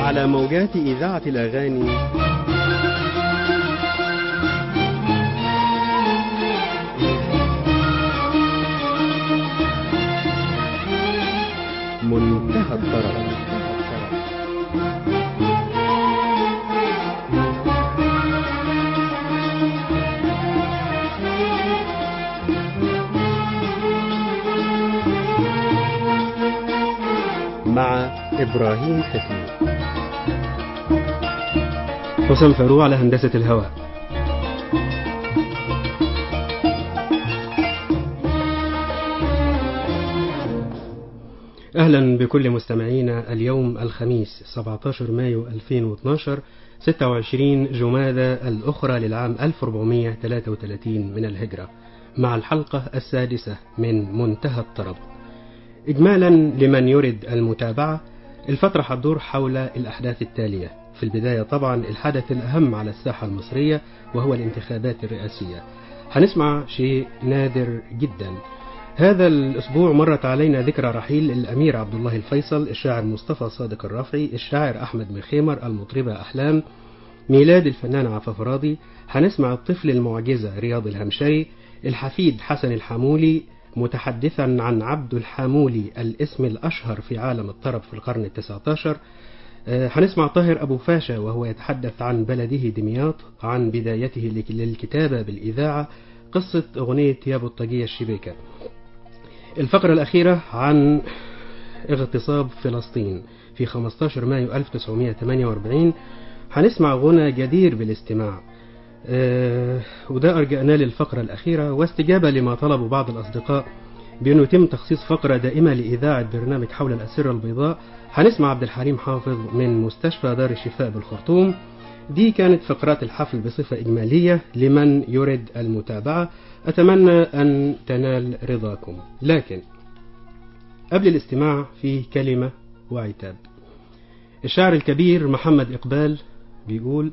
على موجات إذاعة الأغاني منتهى الطرب مع إبراهيم حسين حسام فاروق على هندسة الهواء أهلا بكل مستمعينا اليوم الخميس 17 مايو 2012 26 جمادى الأخرى للعام 1433 من الهجرة مع الحلقة السادسة من منتهى الطرب إجمالا لمن يرد المتابعة الفترة هتدور حول الأحداث التالية في البداية طبعا الحدث الأهم على الساحة المصرية وهو الانتخابات الرئاسية هنسمع شيء نادر جدا هذا الأسبوع مرت علينا ذكرى رحيل الأمير عبد الله الفيصل الشاعر مصطفى صادق الرافعي الشاعر أحمد مخيمر المطربة أحلام ميلاد الفنان عفاف راضي هنسمع الطفل المعجزة رياض الهمشري الحفيد حسن الحمولي متحدثا عن عبد الحامولي الاسم الأشهر في عالم الطرب في القرن التسعة عشر هنسمع طاهر أبو فاشا وهو يتحدث عن بلده دمياط عن بدايته للكتابة بالإذاعة قصة أغنية يا بطاقية الشبيكة الفقرة الأخيرة عن اغتصاب فلسطين في 15 مايو 1948 هنسمع غنى جدير بالاستماع أه وده أرجعناه للفقرة الأخيرة واستجابة لما طلبوا بعض الأصدقاء بأنه يتم تخصيص فقرة دائمة لإذاعة برنامج حول الأسرة البيضاء هنسمع عبد الحليم حافظ من مستشفى دار الشفاء بالخرطوم دي كانت فقرات الحفل بصفة إجمالية لمن يرد المتابعة أتمنى أن تنال رضاكم لكن قبل الاستماع في كلمة وعتاب الشاعر الكبير محمد إقبال بيقول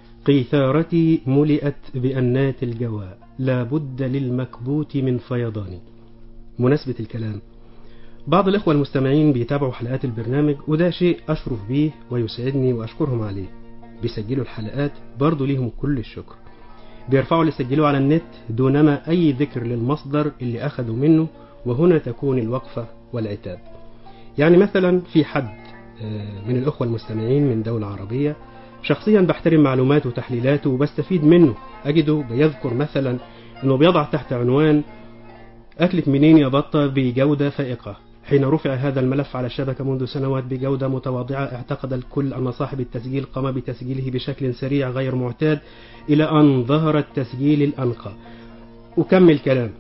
قيثارتي ملئت بأنات الجواء لا بد للمكبوت من فيضان مناسبة الكلام بعض الإخوة المستمعين بيتابعوا حلقات البرنامج وده شيء أشرف بيه ويسعدني وأشكرهم عليه بيسجلوا الحلقات برضو ليهم كل الشكر بيرفعوا اللي سجلوه على النت دونما أي ذكر للمصدر اللي أخذوا منه وهنا تكون الوقفة والعتاب يعني مثلا في حد من الأخوة المستمعين من دولة عربية شخصيا بحترم معلوماته وتحليلاته وبستفيد منه أجده بيذكر مثلا أنه بيضع تحت عنوان أكلت منين يا بطة بجودة فائقة حين رفع هذا الملف على الشبكة منذ سنوات بجودة متواضعة اعتقد الكل أن صاحب التسجيل قام بتسجيله بشكل سريع غير معتاد إلى أن ظهر التسجيل الأنقى وكمل كلام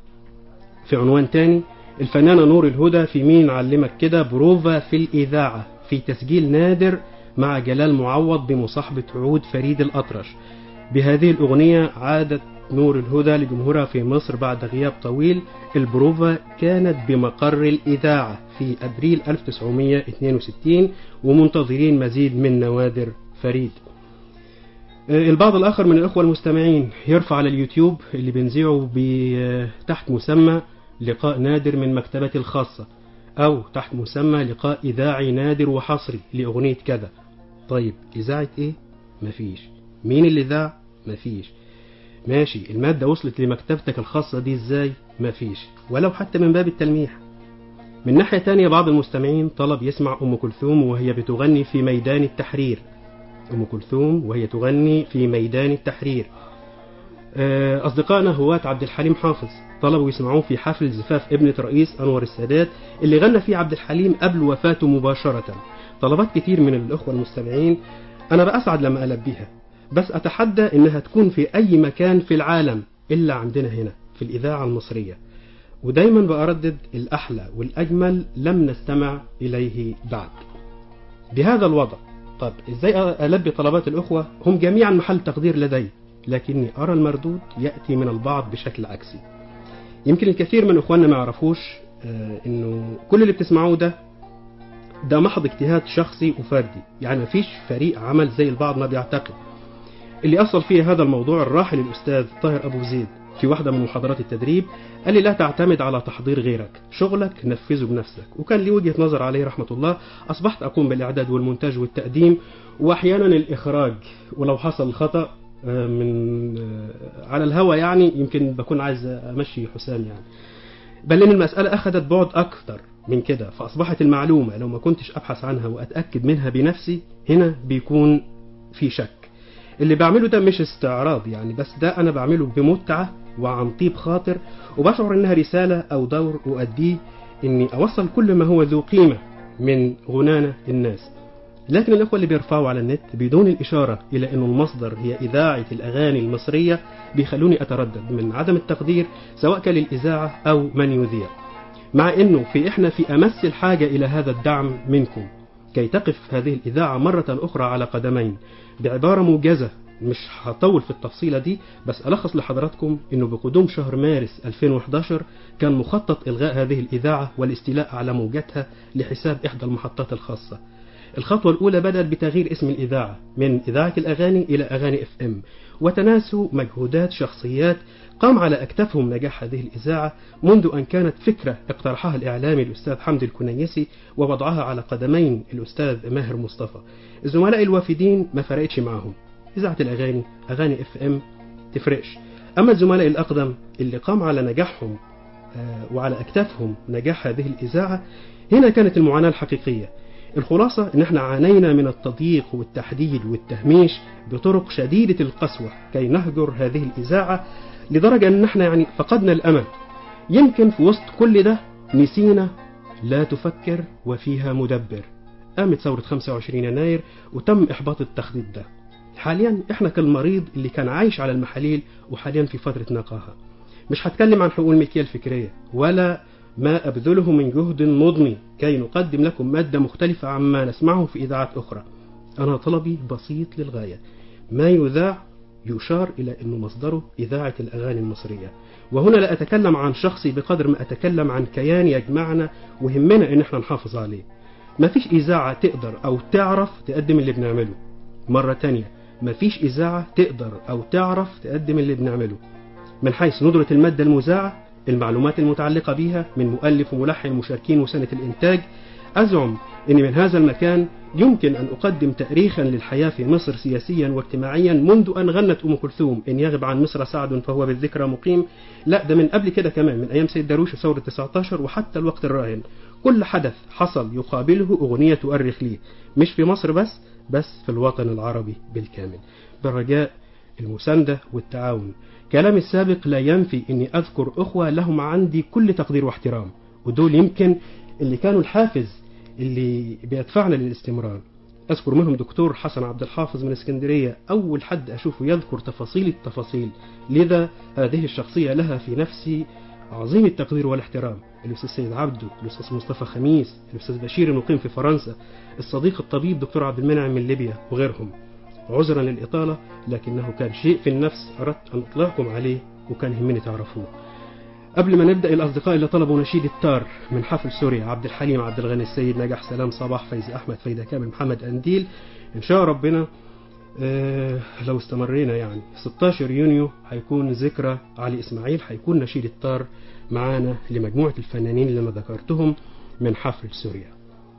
في عنوان تاني الفنانة نور الهدى في مين علمك كده بروفا في الإذاعة في تسجيل نادر مع جلال معوض بمصاحبة عود فريد الأطرش بهذه الأغنية عادت نور الهدى لجمهورها في مصر بعد غياب طويل البروفا كانت بمقر الإذاعة في أبريل 1962 ومنتظرين مزيد من نوادر فريد البعض الآخر من الأخوة المستمعين يرفع على اليوتيوب اللي بنذيعه تحت مسمى لقاء نادر من مكتبتي الخاصة أو تحت مسمى لقاء إذاعي نادر وحصري لأغنية كذا طيب إذاعة إيه؟ مفيش مين اللي ذاع؟ مفيش ماشي المادة وصلت لمكتبتك الخاصة دي ازاي مفيش ولو حتى من باب التلميح من ناحية تانية بعض المستمعين طلب يسمع أم كلثوم وهي بتغني في ميدان التحرير أم كلثوم وهي تغني في ميدان التحرير أصدقائنا هواة عبد الحليم حافظ طلبوا يسمعوه في حفل زفاف ابنة رئيس أنور السادات اللي غنى فيه عبد الحليم قبل وفاته مباشرة طلبات كتير من الأخوة المستمعين أنا بأسعد لما ألبيها بس أتحدى إنها تكون في أي مكان في العالم إلا عندنا هنا في الإذاعة المصرية ودايما بأردد الأحلى والأجمل لم نستمع إليه بعد بهذا الوضع طب إزاي ألبي طلبات الأخوة هم جميعا محل تقدير لدي لكني أرى المردود يأتي من البعض بشكل عكسي يمكن الكثير من إخواننا ما يعرفوش آه إنه كل اللي بتسمعوه ده ده محض اجتهاد شخصي وفردي يعني مفيش فريق عمل زي البعض ما بيعتقد اللي أصل فيه هذا الموضوع الراحل الأستاذ طاهر أبو زيد في واحدة من محاضرات التدريب قال لي لا تعتمد على تحضير غيرك شغلك نفذه بنفسك وكان لي وجهة نظر عليه رحمة الله أصبحت أقوم بالإعداد والمونتاج والتقديم وأحيانا الإخراج ولو حصل خطأ آه، من آه، على الهوى يعني يمكن بكون عايز أمشي حسام يعني بل ان المسألة أخذت بعد أكثر من كده فأصبحت المعلومة لو ما كنتش أبحث عنها وأتأكد منها بنفسي هنا بيكون في شك اللي بعمله ده مش استعراض يعني بس ده أنا بعمله بمتعة وعن طيب خاطر وبشعر إنها رسالة أو دور أؤديه إني أوصل كل ما هو ذو قيمة من غنانة الناس لكن الإخوة اللي بيرفعوا على النت بدون الإشارة إلى أن المصدر هي إذاعة الأغاني المصرية بيخلوني أتردد من عدم التقدير سواء كان للإذاعة أو من يذيع مع أنه في إحنا في أمس الحاجة إلى هذا الدعم منكم كي تقف هذه الإذاعة مرة أخرى على قدمين بعبارة موجزة مش هطول في التفصيلة دي بس ألخص لحضراتكم أنه بقدوم شهر مارس 2011 كان مخطط إلغاء هذه الإذاعة والاستيلاء على موجاتها لحساب إحدى المحطات الخاصة الخطوة الأولى بدأت بتغيير اسم الإذاعة من إذاعة الأغاني إلى أغاني اف ام وتناسوا مجهودات شخصيات قام على أكتافهم نجاح هذه الإذاعة منذ أن كانت فكرة اقترحها الإعلامي الأستاذ حمدي الكنيسي ووضعها على قدمين الأستاذ ماهر مصطفى الزملاء الوافدين ما فرقتش معهم إذاعة الأغاني أغاني اف ام تفرقش أما الزملاء الأقدم اللي قام على نجاحهم آه، وعلى أكتافهم نجاح هذه الإذاعة هنا كانت المعاناة الحقيقية الخلاصة ان احنا عانينا من التضييق والتحديد والتهميش بطرق شديدة القسوة كي نهجر هذه الإذاعة لدرجة ان احنا يعني فقدنا الأمل يمكن في وسط كل ده نسينا لا تفكر وفيها مدبر قامت ثورة 25 يناير وتم إحباط التخطيط ده حاليا احنا كالمريض اللي كان عايش على المحاليل وحاليا في فترة نقاهة مش هتكلم عن حقوق الملكية الفكرية ولا ما أبذله من جهد مضني كي نقدم لكم مادة مختلفة عما نسمعه في إذاعات أخرى أنا طلبي بسيط للغاية ما يذاع يشار إلى أنه مصدره إذاعة الأغاني المصرية وهنا لا أتكلم عن شخصي بقدر ما أتكلم عن كيان يجمعنا وهمنا أن احنا نحافظ عليه ما فيش إذاعة تقدر أو تعرف تقدم اللي بنعمله مرة تانية ما فيش إذاعة تقدر أو تعرف تقدم اللي بنعمله من حيث ندرة المادة المذاعة المعلومات المتعلقة بها من مؤلف وملحن مشاركين وسنة الإنتاج أزعم أن من هذا المكان يمكن أن أقدم تأريخا للحياة في مصر سياسيا واجتماعيا منذ أن غنت أم كلثوم إن يغب عن مصر سعد فهو بالذكرى مقيم لا ده من قبل كده كمان من أيام سيد داروش ثورة 19 وحتى الوقت الراهن كل حدث حصل يقابله أغنية تؤرخ ليه مش في مصر بس بس في الوطن العربي بالكامل بالرجاء المساندة والتعاون كلام السابق لا ينفي أني أذكر أخوة لهم عندي كل تقدير واحترام ودول يمكن اللي كانوا الحافز اللي بيدفعنا للاستمرار أذكر منهم دكتور حسن عبد الحافظ من اسكندرية أول حد أشوفه يذكر تفاصيل التفاصيل لذا هذه الشخصية لها في نفسي عظيم التقدير والاحترام الأستاذ سيد عبده الأستاذ مصطفى خميس الأستاذ بشير المقيم في فرنسا الصديق الطبيب دكتور عبد المنعم من ليبيا وغيرهم عذرا للإطالة لكنه كان شيء في النفس أردت أن أطلعكم عليه وكان يهمني تعرفوه قبل ما نبدأ الأصدقاء اللي طلبوا نشيد التار من حفل سوريا عبد الحليم عبد الغني السيد نجح سلام صباح فايز أحمد فايدة كامل محمد أنديل إن شاء ربنا آه لو استمرينا يعني 16 يونيو هيكون ذكرى علي إسماعيل هيكون نشيد التار معانا لمجموعة الفنانين اللي أنا ذكرتهم من حفل سوريا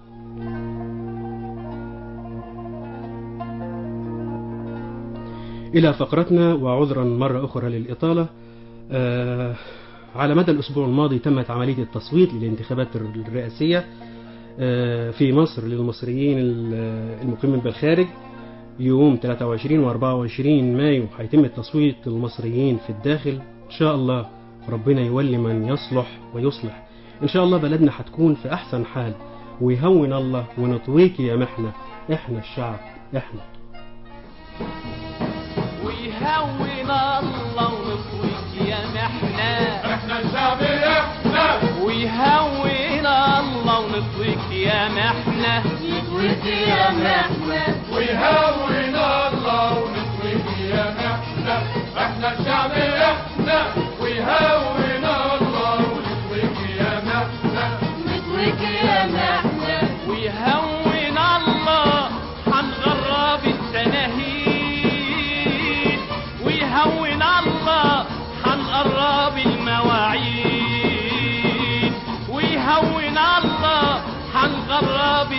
إلى فقرتنا وعذرا مرة أخرى للإطالة آه على مدى الأسبوع الماضي تمت عملية التصويت للانتخابات الرئاسية آه في مصر للمصريين المقيمين بالخارج يوم 23 و 24 مايو هيتم التصويت للمصريين في الداخل إن شاء الله ربنا يولي من يصلح ويصلح إن شاء الله بلدنا هتكون في أحسن حال ويهون الله ونطويك يا محنة إحنا الشعب إحنا ويهون الله ونطويك يا محنة احنا الشعب احنا ويهون الله ونطويك يا محنة نطويك يا محنة ويهون الله ونطويك يا محنة احنا الشعب احنا ويهون الله ونطويك يا محنة نطويك يا محنة ويهون الله حنغرب التناهيد ويهون الله حنقرب حنغرب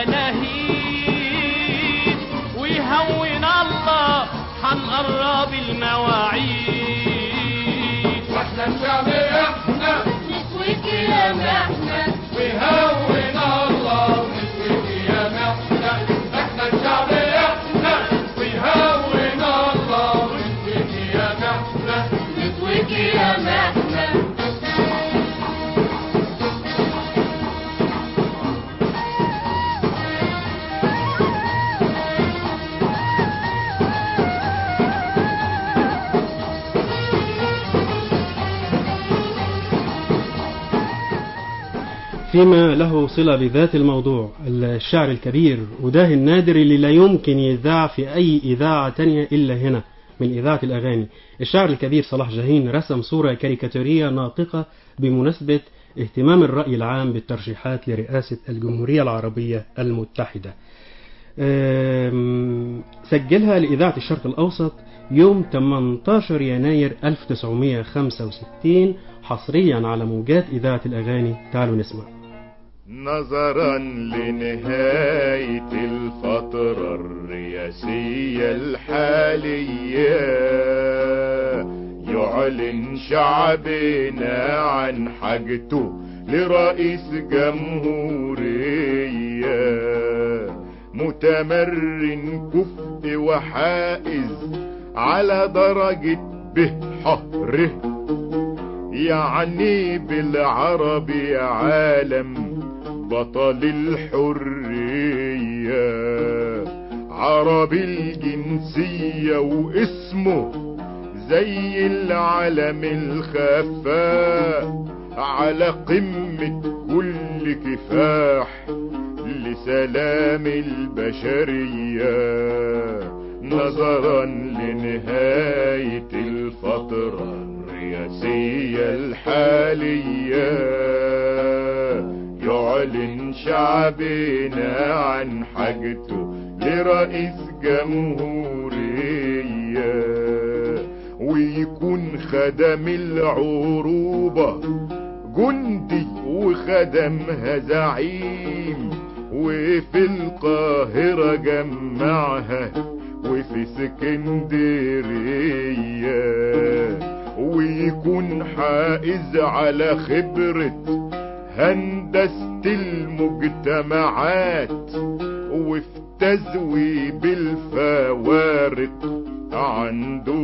التناهيد ويهون الله حنقرب المواعيد واحنا الشعب احنا نسويك يا محنة ويهون الله ونسويك يا محنة احنا الشعب احنا ويهون الله ونسويك يا محنة نسويك يا محنة فيما له صلة بذات الموضوع الشعر الكبير وده النادر اللي لا يمكن يذاع في أي إذاعة تانية إلا هنا من إذاعة الأغاني الشاعر الكبير صلاح جاهين رسم صورة كاريكاتورية ناطقة بمناسبة اهتمام الرأي العام بالترشيحات لرئاسة الجمهورية العربية المتحدة أم، سجلها لإذاعة الشرق الأوسط يوم 18 يناير 1965 حصريا على موجات إذاعة الأغاني تعالوا نسمع نظرا لنهاية الفترة الرئاسية الحالية يعلن شعبنا عن حاجته لرئيس جمهورية متمرن كفء وحائز على درجة به حره يعني بالعربي عالم بطل الحرية عربي الجنسية واسمه زي العلم الخفاء على قمة كل كفاح لسلام البشرية نظرا لنهاية الفترة الرئاسية الحالية يعلن شعبنا عن حاجته لرئيس جمهورية ويكون خدم العروبة جندي وخدمها زعيم وفي القاهرة جمعها وفي اسكندرية ويكون حائز على خبرة هندسة المجتمعات وفي تزويب الفوارق عنده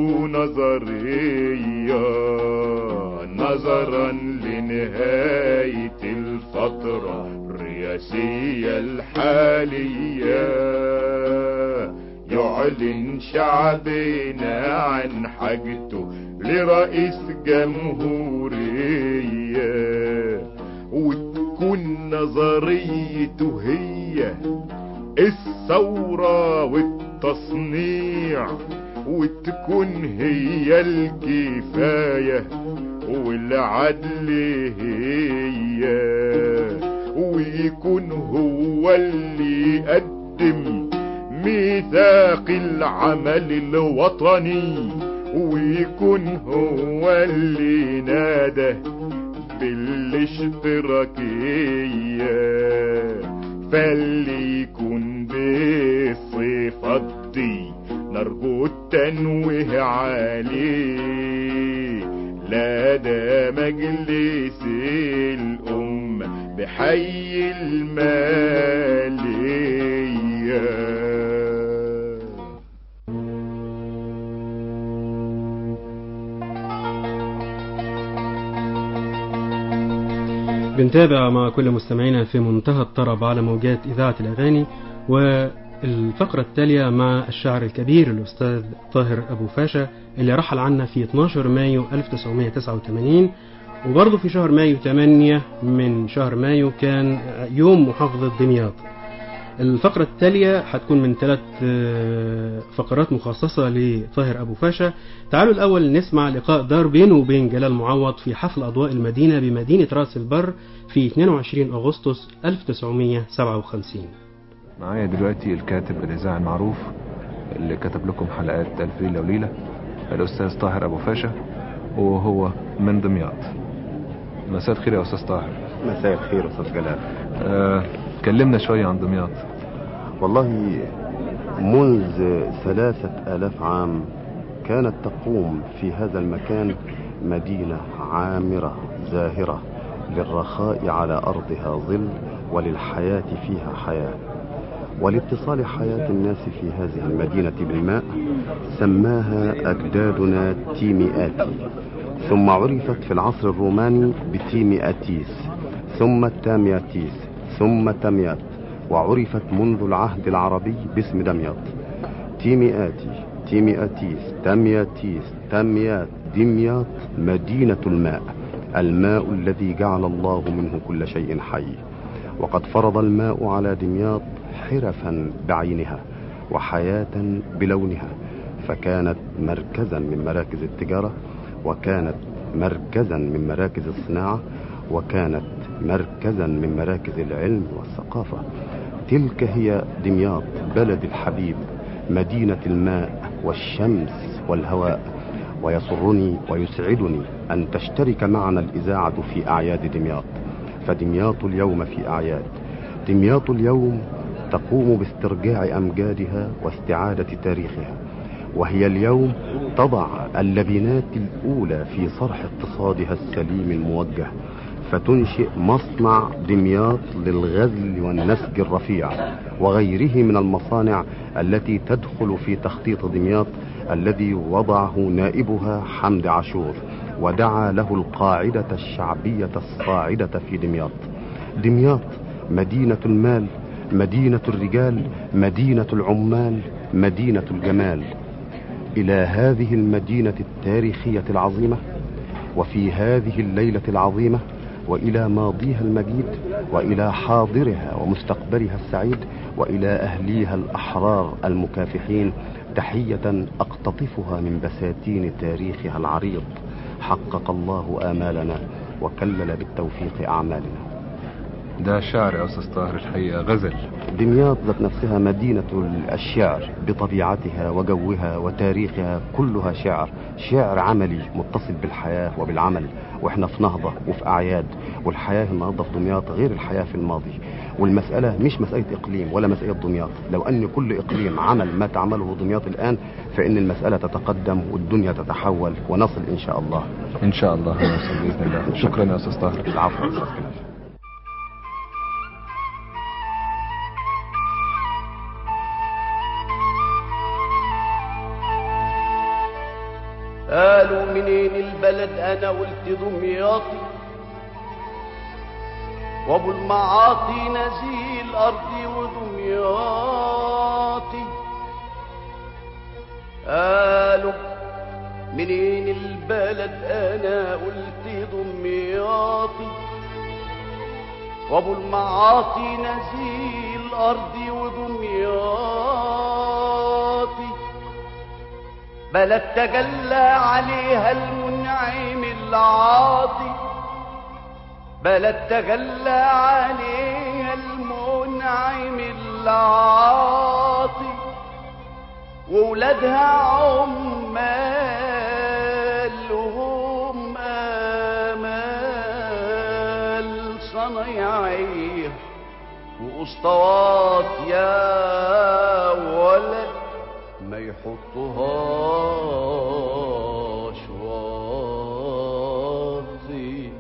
نظرية نظرا لنهاية الفترة الرئاسية الحالية يعلن شعبنا عن حاجته لرئيس جمهورية وتكون نظريته هي الثورة والتصنيع وتكون هي الكفاية والعدل هي ويكون هو اللي يقدم ميثاق العمل الوطني ويكون هو اللي نادى بالاشتراكية فاللي يكون بالصفات دي نرجو التنويه عليه لدى مجلس الأمة بحي المالية بنتابع مع كل مستمعينا في منتهى الطرب على موجات إذاعة الأغاني والفقرة التالية مع الشاعر الكبير الأستاذ طاهر أبو فاشا اللي رحل عنا في 12 مايو 1989 وبرضه في شهر مايو 8 من شهر مايو كان يوم محافظة دمياط الفقرة التالية هتكون من ثلاث آه، فقرات مخصصة لطاهر أبو فاشا تعالوا الأول نسمع لقاء دار بينه وبين جلال معوض في حفل أضواء المدينة بمدينة راس البر في 22 أغسطس 1957 معايا دلوقتي الكاتب الإذاعي المعروف اللي كتب لكم حلقات ألف ليلة وليلة الأستاذ طاهر أبو فاشا وهو من دمياط مساء الخير يا أستاذ طاهر مساء الخير استاذ جلال آه كلمنا شوية عن دمياط والله منذ ثلاثة آلاف عام كانت تقوم في هذا المكان مدينة عامرة زاهرة للرخاء على أرضها ظل وللحياة فيها حياة ولاتصال حياة الناس في هذه المدينة بالماء سماها أجدادنا تيمياتي ثم عرفت في العصر الروماني بتيمياتيس ثم التامياتيس ثم تميات وعرفت منذ العهد العربي باسم دمياط تيمياتي تيمياتيس تمياتيس تميات دمياط مدينة الماء الماء الذي جعل الله منه كل شيء حي وقد فرض الماء على دمياط حرفا بعينها وحياة بلونها فكانت مركزا من مراكز التجارة وكانت مركزا من مراكز الصناعة وكانت مركزا من مراكز العلم والثقافة تلك هي دمياط بلد الحبيب مدينة الماء والشمس والهواء ويسرني ويسعدني أن تشترك معنا الإذاعة في أعياد دمياط فدمياط اليوم في أعياد دمياط اليوم تقوم باسترجاع أمجادها واستعادة تاريخها وهي اليوم تضع اللبنات الأولى في صرح اقتصادها السليم الموجه فتنشئ مصنع دمياط للغزل والنسج الرفيع وغيره من المصانع التي تدخل في تخطيط دمياط الذي وضعه نائبها حمد عاشور ودعا له القاعدة الشعبية الصاعدة في دمياط دمياط مدينة المال مدينة الرجال مدينة العمال مدينة الجمال إلى هذه المدينة التاريخية العظيمة وفي هذه الليلة العظيمة وإلى ماضيها المجيد وإلى حاضرها ومستقبلها السعيد وإلى أهليها الأحرار المكافحين تحية أقتطفها من بساتين تاريخها العريض حقق الله آمالنا وكلل بالتوفيق أعمالنا ده شعر يا أستاذ طاهر الحقيقة غزل دمياط ذات نفسها مدينة الشعر بطبيعتها وجوها وتاريخها كلها شعر شعر عملي متصل بالحياة وبالعمل واحنا في نهضة وفي أعياد والحياة النهضة في دمياط غير الحياة في الماضي والمسألة مش مسألة إقليم ولا مسألة دمياط لو أن كل إقليم عمل ما تعمله دمياط الآن فإن المسألة تتقدم والدنيا تتحول ونصل إن شاء الله إن شاء الله نوصل بإذن الله شكرا يا أستاذ طاهر العفو يا أستاذ كلال. قالوا منين البلد انا قلت دمياطي وابو المعاطي نزيل ارضي ودمياطي قالوا منين البلد انا قلت دمياطي وابو المعاطي نزيل ارضي ودمياطي بلد تجلى عليها المنعم العاطي بلد تجلى عليها المنعم العاطي وولادها عمال وهم امال صنايعيه واسطوات يا ولد ما يحطهاش واطي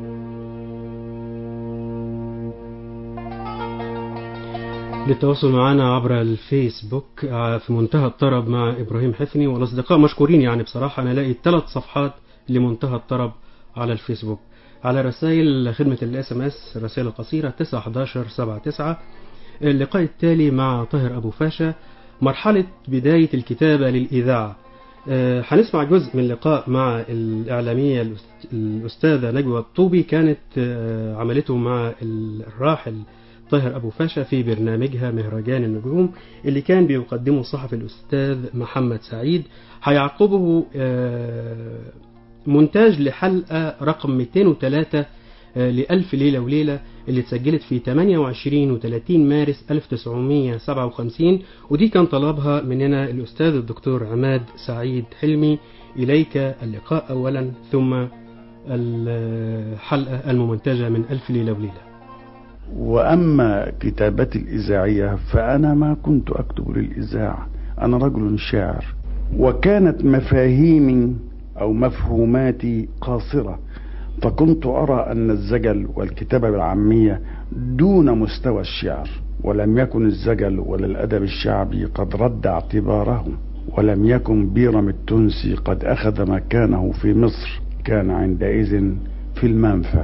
للتواصل معنا عبر الفيسبوك آه، في منتهى الطرب مع إبراهيم حفني والأصدقاء مشكورين يعني بصراحة أنا لاقي ثلاث صفحات لمنتهى الطرب على الفيسبوك على رسائل خدمة الاس ام اس الرسائل القصيرة 9 11 7 9 اللقاء التالي مع طاهر أبو فاشا مرحلة بداية الكتابة للإذاعة آه، هنسمع جزء من لقاء مع الإعلامية الأست- الأستاذة نجوى الطوبي كانت آه، عملته مع الراحل طاهر أبو فاشا في برنامجها مهرجان النجوم اللي كان بيقدمه الصحفي الأستاذ محمد سعيد هيعقبه آه، مونتاج لحلقة رقم 203 آه، لألف ليلة وليلة اللي اتسجلت في 28 و 30 مارس 1957 ودي كان طلبها مننا الأستاذ الدكتور عماد سعيد حلمي إليك اللقاء أولا ثم الحلقة الممنتجة من ألف ليلة وليلة وأما كتابتي الإذاعية فأنا ما كنت أكتب للإذاعة أنا رجل شاعر وكانت مفاهيمي أو مفهوماتي قاصرة فكنت أرى أن الزجل والكتابة بالعامية دون مستوى الشعر ولم يكن الزجل ولا الأدب الشعبي قد رد اعتباره ولم يكن بيرم التونسي قد أخذ مكانه في مصر كان عندئذ في المنفى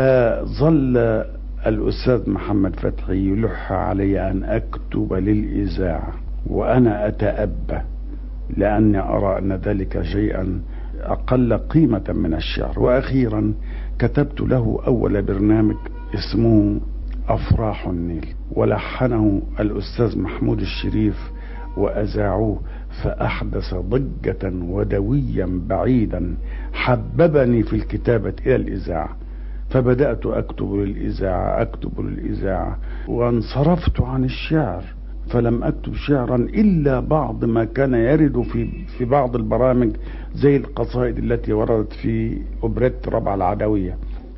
فظل الأستاذ محمد فتحي يلح علي أن أكتب للإذاعة وأنا أتأبى لأني أرى أن ذلك شيئا أقل قيمة من الشعر وأخيرا كتبت له أول برنامج اسمه أفراح النيل ولحنه الأستاذ محمود الشريف وأذاعوه فأحدث ضجة ودويا بعيدا حببني في الكتابة إلى الإذاعة فبدأت أكتب للإذاعة أكتب للإذاعة وانصرفت عن الشعر فلم أكتب شعرا إلا بعض ما كان يرد في في بعض البرامج زي القصائد التي وردت في أوبريت ربع العدوية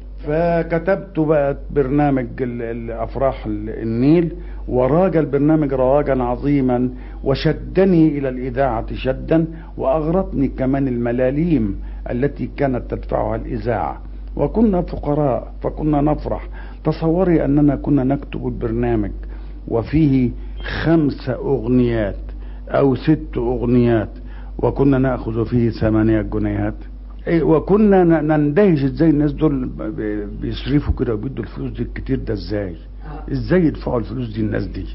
فكتبت بقى برنامج ال- الأفراح ال- النيل وراج البرنامج رواجا عظيما وشدني إلى الإذاعة شدا وأغرتني كمان الملاليم التي كانت تدفعها الإذاعة وكنا فقراء فكنا نفرح تصوري أننا كنا نكتب البرنامج وفيه خمس أغنيات أو ست أغنيات وكنا نأخذ فيه ثمانية جنيهات إيه، وكنا ن- نندهش ازاي الناس دول ب- ب- بيصرفوا كده وبيدوا الفلوس دي الكتير ده ازاي ازاي يدفعوا الفلوس دي الناس دي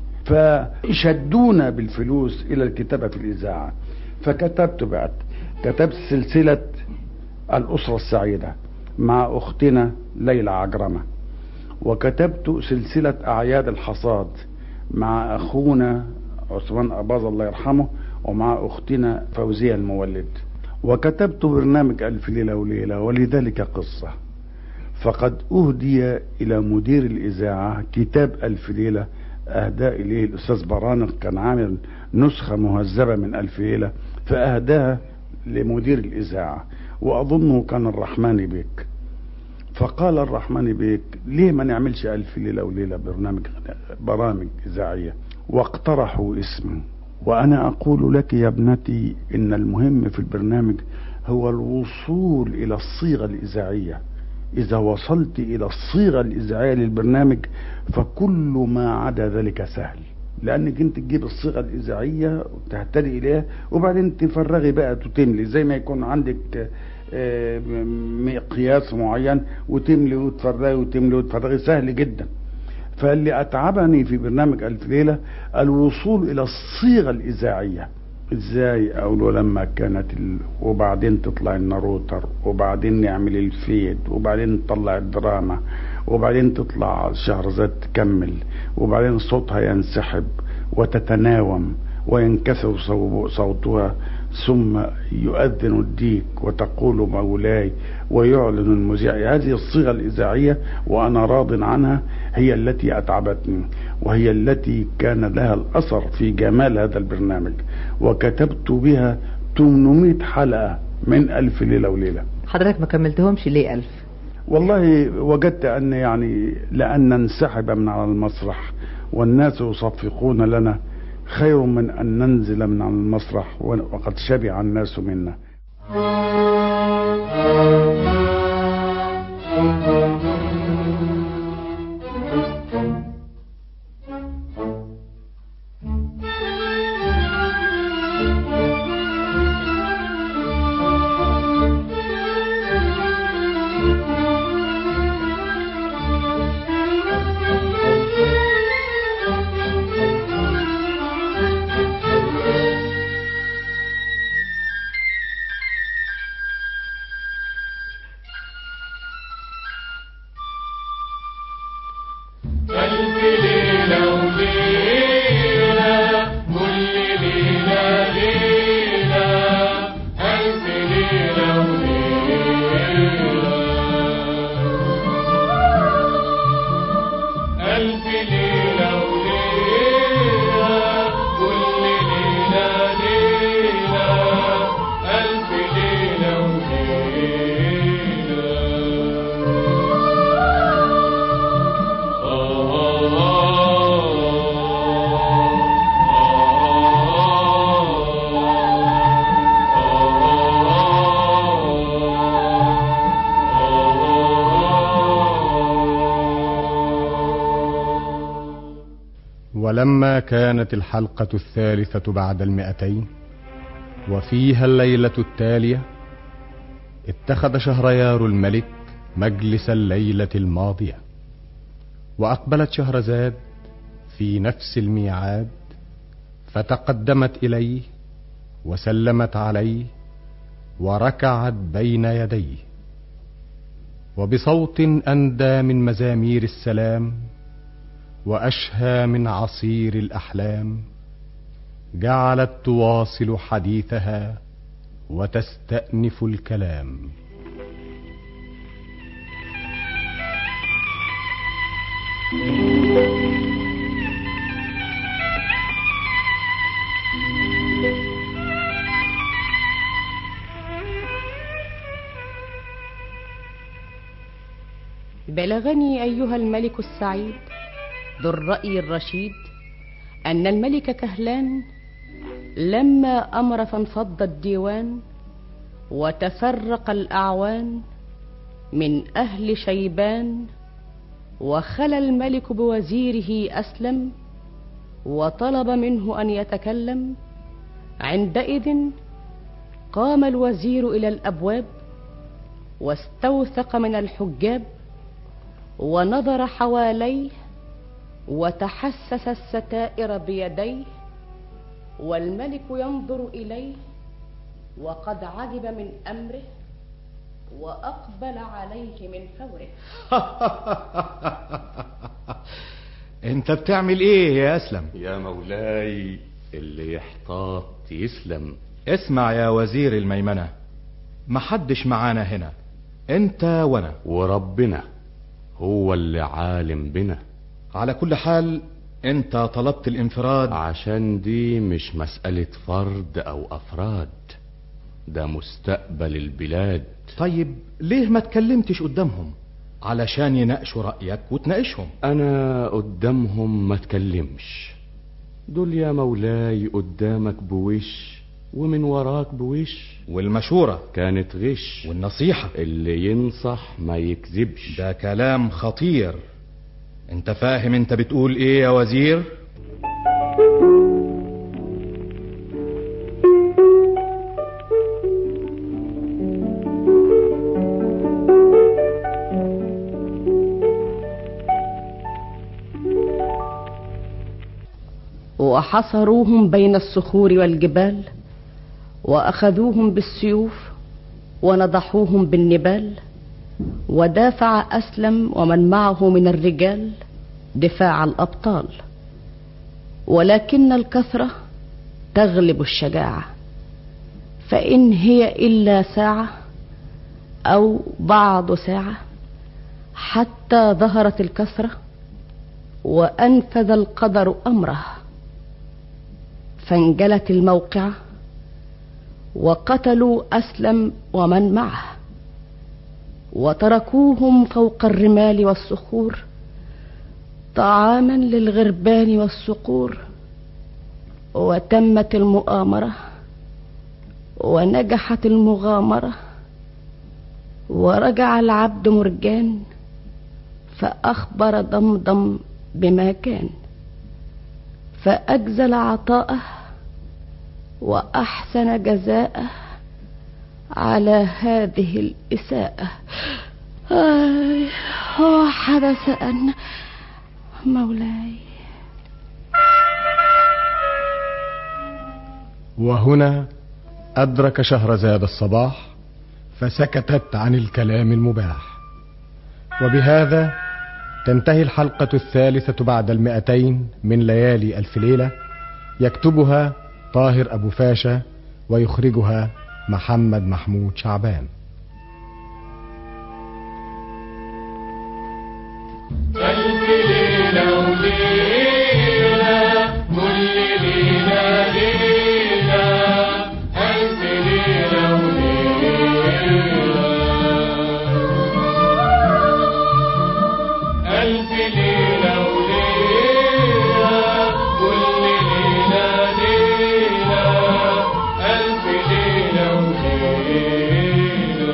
فشدونا بالفلوس الى الكتابة في الاذاعة فكتبت بعد كتبت سلسلة الاسرة السعيدة مع اختنا ليلى عجرمة وكتبت سلسلة اعياد الحصاد مع اخونا عثمان اباظ الله يرحمه ومع اختنا فوزية المولد وكتبت برنامج ألف ليلة وليلة ولذلك قصة فقد أهدي إلى مدير الإذاعة كتاب ألف ليلة أهدى إليه الأستاذ برانق كان عامل نسخة مهذبة من ألف ليلة فأهداها لمدير الإذاعة وأظنه كان الرحمن بيك فقال الرحمن بيك ليه ما نعملش ألف ليلة وليلة برنامج برامج إذاعية واقترحوا اسمي وأنا أقول لك يا ابنتي إن المهم في البرنامج هو الوصول إلى الصيغة الإذاعية إذا وصلت إلى الصيغة الإذاعية للبرنامج فكل ما عدا ذلك سهل لأنك أنت تجيب الصيغة الإذاعية وتهتدي إليها وبعدين تفرغي بقى وتملي زي ما يكون عندك آه، مقياس معين وتملي وتفرغي وتملي وتفرغي سهل جدا فاللي أتعبني في برنامج ألف ليلة الوصول إلى الصيغة الإذاعية ازاي اقوله لما كانت ال... وبعدين تطلع الناروتر وبعدين نعمل الفيد وبعدين نطلع الدراما وبعدين تطلع شهرزاد تكمل وبعدين صوتها ينسحب وتتناوم وينكسر صو- صوتها ثم يؤذن الديك وتقول مولاي ويعلن المذيع هذه الصيغة الإذاعية وأنا راض عنها هي التي أتعبتني وهي التي كان لها الأثر في جمال هذا البرنامج وكتبت بها 800 حلقة من ألف ليلة وليلة حضرتك ما كملتهمش ليه ألف والله وجدت أن يعني لأن ننسحب من على المسرح والناس يصفقون لنا خير من أن ننزل من على المسرح وقد شبع الناس منا ألف ليلة وليلة كل ليلة ليلة ألف ليلة وليلة ألف ليلة وليلة كل ليلة ليلة ألف ليلة وليلة ولما كانت الحلقة الثالثة بعد المئتين وفيها الليلة التالية اتخذ شهريار الملك مجلس الليلة الماضية وأقبلت شهرزاد في نفس الميعاد فتقدمت إليه وسلمت عليه وركعت بين يديه وبصوت أندى من مزامير السلام وأشهى من عصير الأحلام جعلت تواصل حديثها وتستأنف الكلام بلغني أيها الملك السعيد ذو الرأي الرشيد أن الملك كهلان لما أمر فانفض الديوان وتفرق الأعوان من أهل شيبان وخلى الملك بوزيره أسلم وطلب منه أن يتكلم عندئذ قام الوزير إلى الأبواب واستوثق من الحجاب ونظر حواليه وتحسس الستائر بيديه والملك ينظر إليه وقد عجب من أمره وأقبل عليه من فوره انت بتعمل ايه يا اسلم يا مولاي اللي يحتاط يسلم اسمع يا وزير الميمنة محدش معانا هنا انت وانا وربنا هو اللي عالم بنا على كل حال انت طلبت الانفراد عشان دي مش مسألة فرد او افراد ده مستقبل البلاد طيب ليه ما تكلمتش قدامهم علشان يناقشوا رأيك وتناقشهم انا قدامهم ما تكلمش دول يا مولاي قدامك بوش ومن وراك بوش والمشورة كانت غش والنصيحة اللي ينصح ما يكذبش ده كلام خطير انت فاهم انت بتقول ايه يا وزير وحصروهم بين الصخور والجبال واخذوهم بالسيوف ونضحوهم بالنبال ودافع اسلم ومن معه من الرجال دفاع الابطال ولكن الكثره تغلب الشجاعه فان هي الا ساعه او بعض ساعه حتى ظهرت الكثره وانفذ القدر امره فانجلت الموقعه وقتلوا اسلم ومن معه وتركوهم فوق الرمال والصخور طعاما للغربان والصقور وتمت المؤامره ونجحت المغامره ورجع العبد مرجان فاخبر ضمضم بما كان فاجزل عطاءه واحسن جزاءه على هذه الاساءه آه حدث ان مولاي وهنا أدرك شهرزاد الصباح فسكتت عن الكلام المباح وبهذا تنتهي الحلقة الثالثة بعد المئتين من ليالي ألف ليلة يكتبها طاهر أبو فاشا ويخرجها محمد محمود شعبان ألف ليلة وليلة كل ليلة ليلة ألف ليلة وليلة ألف ليلة وليلة كل ليلة ليلة ألف ليلة وليلة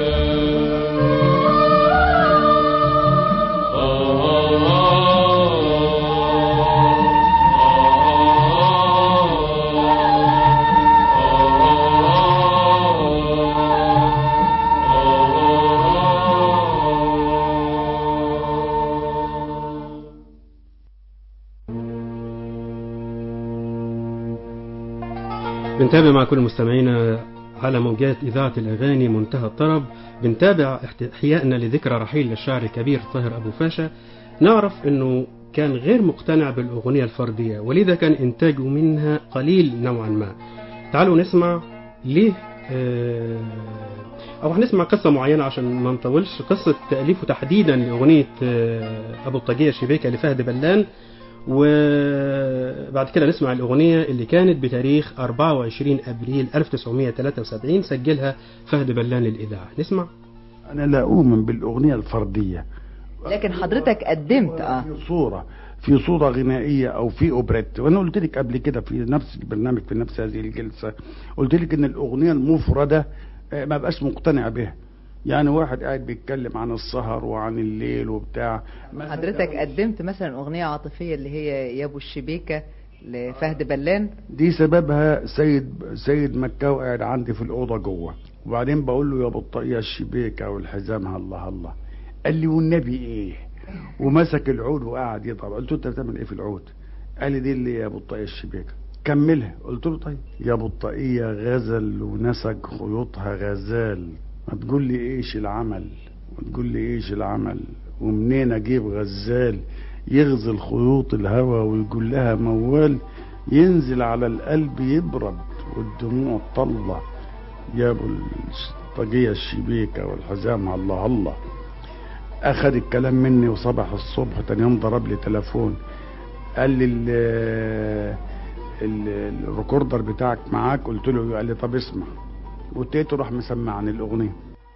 بنتابع مع كل مستمعينا على موجات إذاعة الأغاني منتهى الطرب بنتابع إحيائنا لذكرى رحيل الشاعر الكبير طاهر أبو فاشا نعرف أنه كان غير مقتنع بالأغنية الفردية ولذا كان إنتاجه منها قليل نوعا ما تعالوا نسمع ليه آه، أو هنسمع قصة معينة عشان ما نطولش قصة تأليفه تحديدا لأغنية آه، أبو الطاقية الشبيكة لفهد بلان وبعد كده نسمع الأغنية اللي كانت بتاريخ 24 أبريل 1973 سجلها فهد بلان للإذاعة نسمع أنا لا أؤمن بالأغنية الفردية لكن حضرتك قدمت اه في صورة في صورة غنائية أو في أوبريت وأنا قلت لك قبل كده في نفس البرنامج في نفس هذه الجلسة قلت لك إن الأغنية المفردة آه، ما بقاش مقتنع بها يعني واحد قاعد بيتكلم عن السهر وعن الليل وبتاع حضرتك قدمت مثلا اغنيه عاطفيه اللي هي يا ابو الشبيكه لفهد بلان دي سببها سيد سيد مكاوي قاعد عندي في الأوضة جوه وبعدين بقول له يا بطاقية الشبيكة والحزام هلا هلا قال لي والنبي ايه ومسك العود وقعد يضرب قلت له انت بتعمل ايه في العود قال لي دي اللي يا بطاقية الشبيكة كملها قلت له طيب يا بطاقية غزل ونسج خيوطها غزال ما تقول لي ايش العمل ما تقول لي ايش العمل ومنين اجيب غزال يغزل خيوط الهوى ويقول لها موال ينزل على القلب يبرد والدموع طلة يا ابو الطاقية الشبيكة والحزام الله الله اخد الكلام مني وصبح الصبح تاني يوم ضرب لي تليفون قال لي ال ال الريكوردر بتاعك معاك قلت له قال لي طب اسمع وتيته راح مسمعني الاغنيه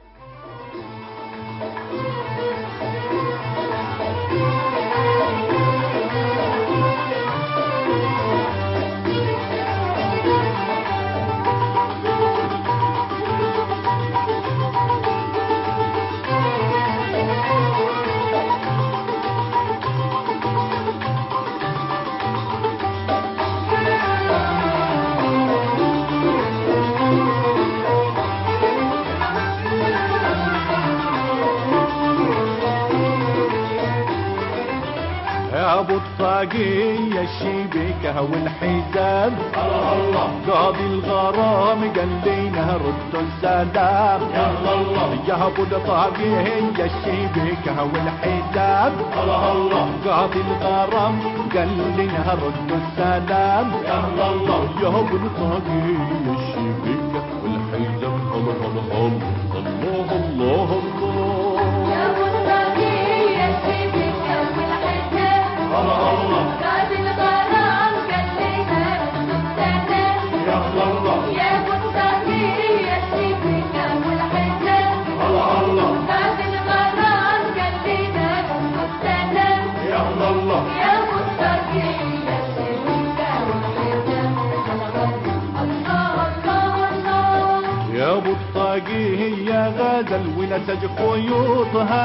يا ابو الطاقية الشبكة والحزام الله قاضي الغرام قال لنا ردوا السلام يا الله يا ابو الطاقية الشبكة والحزام الله قاضي الغرام قال لنا ردوا السلام يا الله يا ابو الطاقية الشبكة والحزام الله الله الله الله الله يا والطاقية الشبكة والحزام قاد الغرام كلنا السلام يا الله يا والطاقية الشبكة والحزام قاد الغرام كلنا السلام يا الله يا والطاقية الشبكة والحزام الله الله الله يا ابو الطاقي هي غزل ونسج خيوطها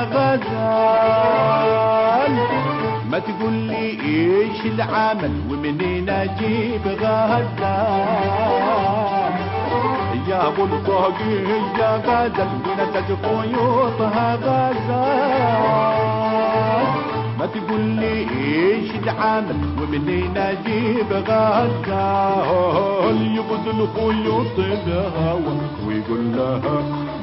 غزال ما تقول لي ايش العمل ومنين اجيب غزال يا ابو الطاقي هي غزل ونسج خيوطها غزال ما تقول لي ايش العمل ومنين اجيب غزال يغزل خيوط الهوى ويقول لها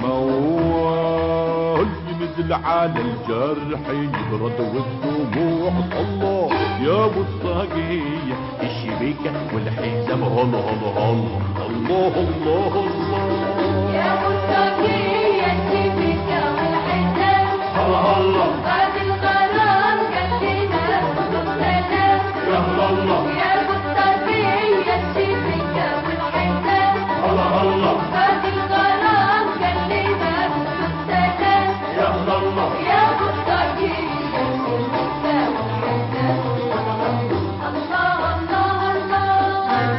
موال ينزل على الجرح يبرد والدموع الله يا ابو الطاقية الشبيكة والحزام الله الله الله الله الله يا والطاقية الشبكة والحزام قاد الغرام كلنا السلام يا الله يا والطاقية الشبكة والحزام قاد الغرام كلنا السلام يا الله يا والطاقية الشبكة والحزام الله الله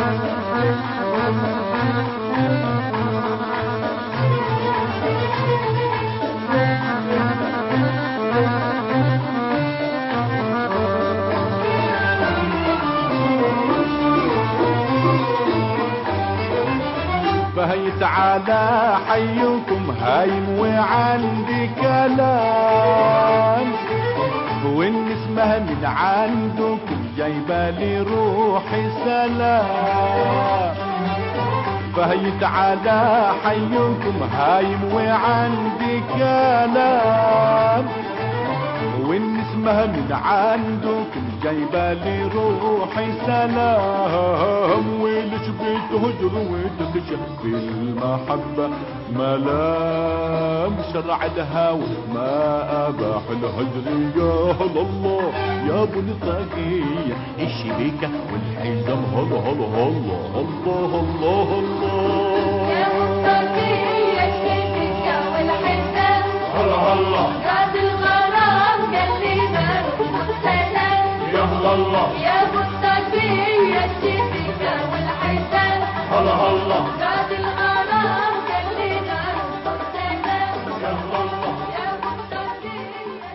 فهيت على حيكم هايم وعندي كلام وان اسمها من عندكم جايبه لي روحي سلام فهيت على حيكم هايم وعندي كلام والنسمة من عندكم جايبة لي روحي سلام وليش بتهجر وتكشف في المحبة ملام شرع الهوى ما أباح الهجر يا الله يا ابو الطاقية الشبيكة والحزام هلا هلا هلا الله الله الله يا مصطفي الشبكة والحزام هلا هلا زاد الغرام قال لي بروح سلام يا هلا الله يا مصطفي الشبكة والحزام هلا هلا زاد الغرام قال لي بروح سلام يا الله يا مصطفي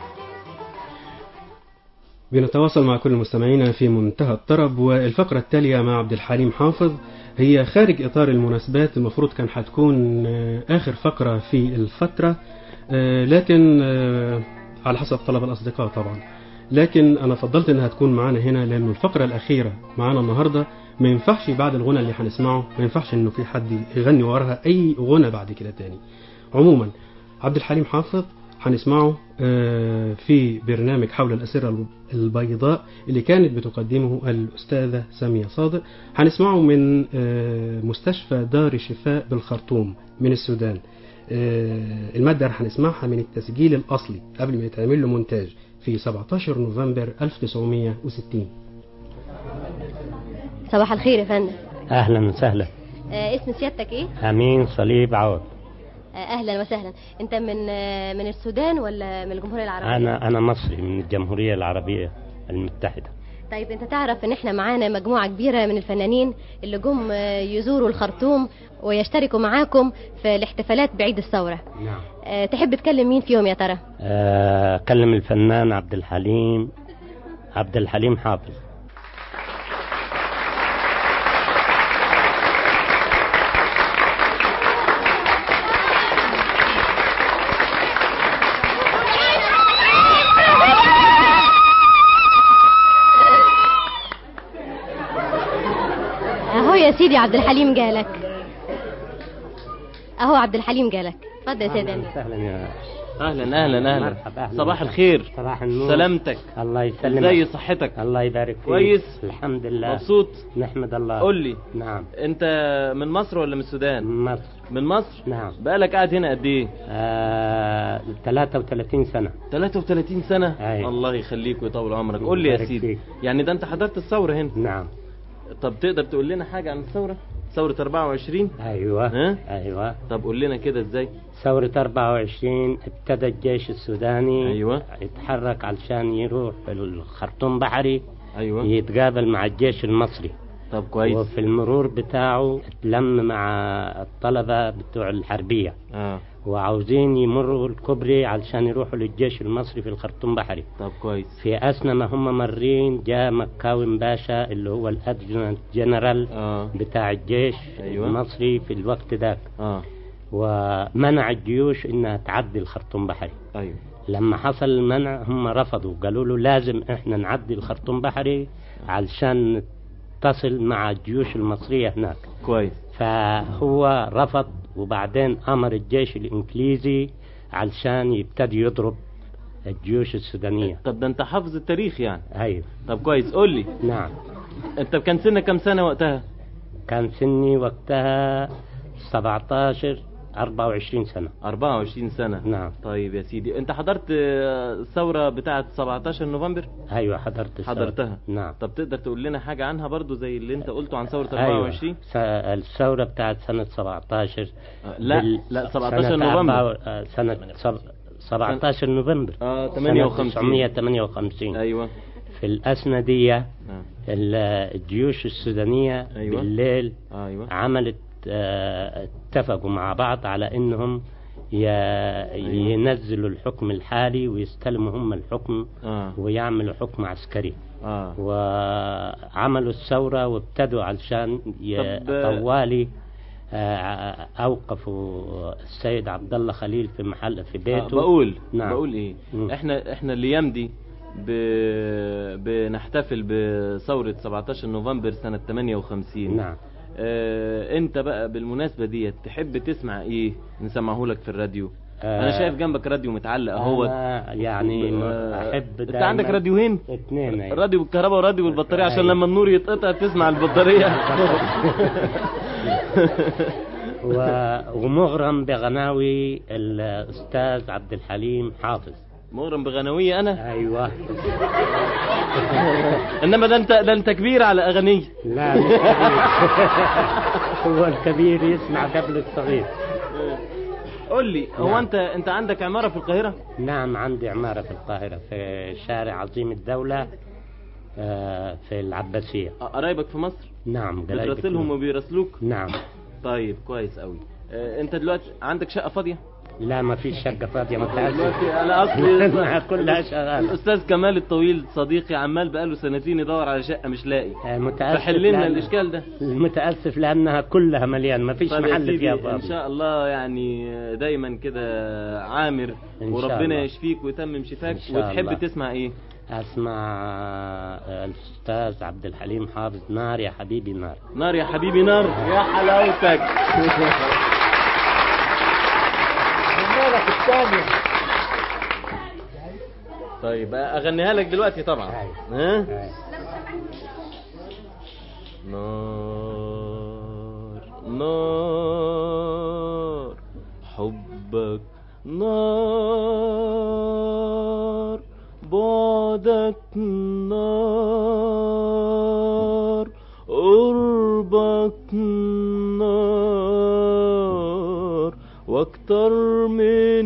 بنتواصل مع كل مستمعينا في منتهى الطرب والفقرة التالية مع عبد الحليم حافظ هي خارج إطار المناسبات المفروض كان هتكون آه، آخر فقرة في الفترة آه، لكن آه، على حسب طلب الأصدقاء طبعا لكن أنا فضلت إنها تكون معانا هنا لأن الفقرة الأخيرة معانا النهاردة ما ينفعش بعد الغنى اللي هنسمعه ما ينفعش إنه في حد يغني وراها أي غنى بعد كده تاني عموما عبد الحليم حافظ هنسمعه آه، في برنامج حول الأسرة البيضاء اللي كانت بتقدمه الأستاذة سامية صادق هنسمعه من آه، مستشفى دار شفاء بالخرطوم من السودان آه، المادة اللي هنسمعها من التسجيل الأصلي قبل ما يتعمل له مونتاج في 17 نوفمبر 1960 صباح الخير يا فندم اهلا وسهلا آه اسم سيادتك ايه امين صليب عوض آه اهلا وسهلا انت من آه من السودان ولا من الجمهوريه العربيه انا انا مصري من الجمهوريه العربيه المتحده طيب انت تعرف ان احنا معانا مجموعه كبيره من الفنانين اللي جم آه، يزوروا الخرطوم ويشتركوا معاكم في الاحتفالات بعيد الثوره نعم آه تحب تكلم مين فيهم يا ترى آه، كلم الفنان عبد الحليم عبد الحليم حافظ اهو يا سيدي عبد الحليم جالك اهو عبد الحليم جالك اتفضل يا سيدي أمين. اهلا يا اهلا اهلا اهلا مرحبا، أهلا صباح وسهلا. الخير صباح النور سلامتك الله يسلمك ازاي صحتك الله يبارك فيك كويس؟ الحمد لله مبسوط نحمد الله قول لي نعم انت من مصر ولا من السودان مصر من مصر نعم بقالك قاعد هنا قد ايه آه 33 سنة 33 سنة أيوة. الله يخليك ويطول عمرك قول لي يا يبارك سيدي فيك. يعني ده انت حضرت الثورة هنا نعم طب تقدر تقول لنا حاجة عن الثورة ثورة 24 ايوه ها ايوه طب قول لنا كده ازاي ثورة 24 ابتدى الجيش السوداني أيوة. يتحرك علشان يروح الخرطوم بحري ايوه يتقابل مع الجيش المصري طب كويس وفي المرور بتاعه اتلم مع الطلبة بتوع الحربية اه وعاوزين يمروا الكوبري علشان يروحوا للجيش المصري في الخرطوم بحري طب كويس في أثناء ما هم مارين جاء مكاوم باشا اللي هو الأدجنت جنرال اه بتاع الجيش أيوة. المصري في الوقت ذاك اه ومنع الجيوش انها تعدي الخرطوم بحري ايوه لما حصل المنع هم رفضوا قالوا له لازم احنا نعدي الخرطوم بحري علشان نتصل مع الجيوش المصرية هناك كويس فهو رفض وبعدين امر الجيش الانجليزي علشان يبتدي يضرب الجيوش السودانية طب ده انت حافظ التاريخ يعني ايوه طب كويس قول لي نعم انت كان سنك كام سنة وقتها كان سني وقتها 17 24 سنة 24 سنة نعم طيب يا سيدي انت حضرت آه، الثورة بتاعة 17 نوفمبر ايوه حضرت الثورة. حضرتها نعم طب تقدر تقول لنا حاجة عنها برضو زي اللي انت قلته عن ثورة أيوة. 24 س- الثورة بتاعت سنة 17 لا بال- لا 17 سنة نوفمبر أربعة- آه، سنة سب- 17 نوفمبر اه سنة 58 958 ايوه في الأسنة دي آه. ال- الجيوش السودانية أيوة. بالليل ايوه عملت آه، اتفقوا مع بعض على انهم ي- ينزلوا الحكم الحالي ويستلموا هم الحكم اه ويعملوا حكم عسكري اه وعملوا الثورة وابتدوا علشان ي- طب، آه، طوالي آه، أوقفوا السيد عبد الله خليل في محل في بيته آه بقول نعم. بقول ايه مم. احنا احنا الايام دي ب... بنحتفل بثورة 17 نوفمبر سنة 58 نعم آه انت بقى بالمناسبة دي تحب تسمع ايه نسمعه لك في الراديو آه. انا شايف جنبك راديو متعلق اهو أنا يعني آه، أحب انت دايماً عندك راديوين اتنين أيوة. راديو بالكهرباء وراديو بالبطارية عشان أيوة. لما النور يتقطع تسمع البطارية و... ومغرم بغناوي الأستاذ عبد الحليم حافظ مغرم بغنوية انا ايوه انما ده انت ده انت كبير على اغانيه لا مش كبير. هو الكبير يسمع قبل الصغير قول لي هو نعم. انت انت عندك عمارة في القاهرة نعم عندي عمارة في القاهرة في شارع عظيم الدولة آه، في العباسية قرايبك في مصر نعم قرايبي بتراسلهم كلهم. وبيراسلوك نعم طيب كويس قوي آه، انت دلوقتي عندك شقة فاضية لا ما فيش شقة فاضية متأسف دلوقتي انا اصلي مع كلها شغال الاستاذ كمال الطويل صديقي عمال بقاله سنتين يدور على شقة مش لاقي متأسف فحل لنا لأن- الاشكال ده متأسف لأنها كلها مليان ما فيش طيب يا محل سيدي فيها ان فاضي شاء الله يعني دايما كده عامر إن شاء وربنا الله. يشفيك ويتمم شفاك إن شاء وتحب الله. تسمع ايه أسمع آه، الأستاذ عبد الحليم حافظ نار يا حبيبي نار نار يا حبيبي نار يا حلاوتك طيب اغنيها لك دلوقتي طبعا ها نار نار حبك نار بعدك نار قربك نار واكتر من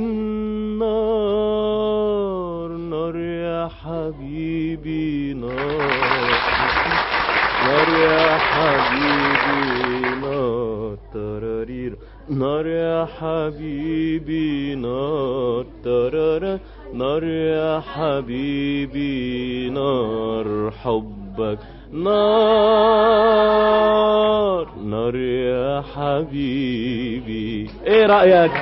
نار نار يا حبيبي نار نار يا حبيبي نار ترارير نار يا حبيبي نار ترارا نار يا حبيبي نار حبك نار نار يا حبيبي ايه رأيك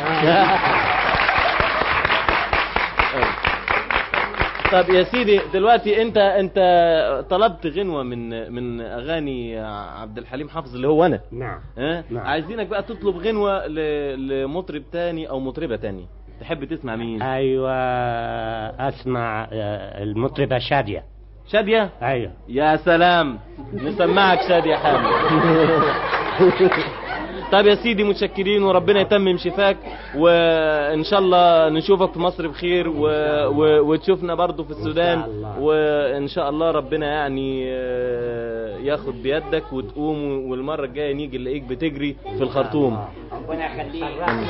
طب يا سيدي دلوقتي انت انت طلبت غنوة من من اغاني عبد الحليم حافظ اللي هو انا نعم ها نعم. عايزينك بقى تطلب غنوة ل- لمطرب تاني او مطربة تانية تحب تسمع مين أيوة أسمع آه، المطربة شادية شادية أيوة يا سلام نسمعك شادية حامد طب يا سيدي متشكرين وربنا يتمم شفاك وان شاء الله نشوفك في مصر بخير و... و... وتشوفنا برضو في السودان الله. وان شاء الله ربنا يعني آه، ياخد بيدك وتقوم والمرة الجاية نيجي نلاقيك بتجري في الخرطوم ربنا يخليك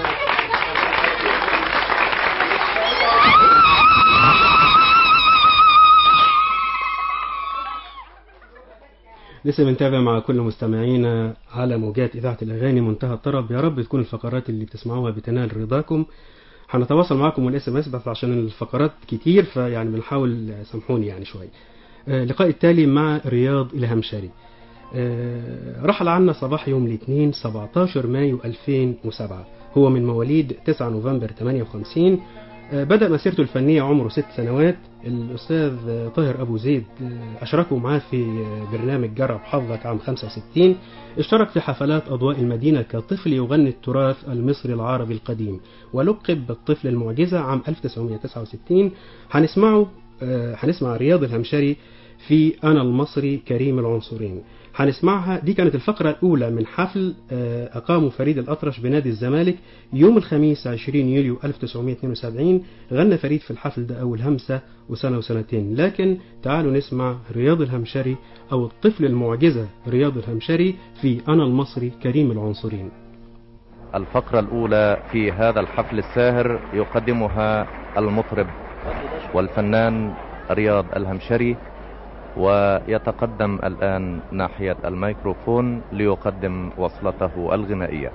لسه بنتابع مع كل مستمعينا على موجات إذاعة الأغاني منتهى الطرب يا رب تكون الفقرات اللي بتسمعوها بتنال رضاكم هنتواصل معكم والاس ام اس بس عشان الفقرات كتير فيعني بنحاول سامحوني يعني شوية آه، اللقاء التالي مع رياض الهمشري آه، رحل عنا صباح يوم الاثنين 17 مايو 2007 هو من مواليد 9 نوفمبر 58 آه، بدأ مسيرته الفنية عمره ست سنوات الأستاذ آه، طاهر أبو زيد آه، أشركوا معاه في آه، برنامج جرب حظك عام 65 اشترك في حفلات أضواء المدينة كطفل يغني التراث المصري العربي القديم ولقب بالطفل المعجزة عام 1969 هنسمعه آه، هنسمع رياض الهمشري في أنا المصري كريم العنصرين هنسمعها دي كانت الفقرة الأولى من حفل آه، أقامه فريد الأطرش بنادي الزمالك يوم الخميس 20 يوليو 1972 غنى فريد في الحفل ده أول همسة وسنة وسنتين لكن تعالوا نسمع رياض الهمشري أو الطفل المعجزة رياض الهمشري في أنا المصري كريم العنصرين الفقرة الأولى في هذا الحفل الساهر يقدمها المطرب والفنان رياض الهمشري ويتقدم الآن ناحية الميكروفون ليقدم وصلته الغنائية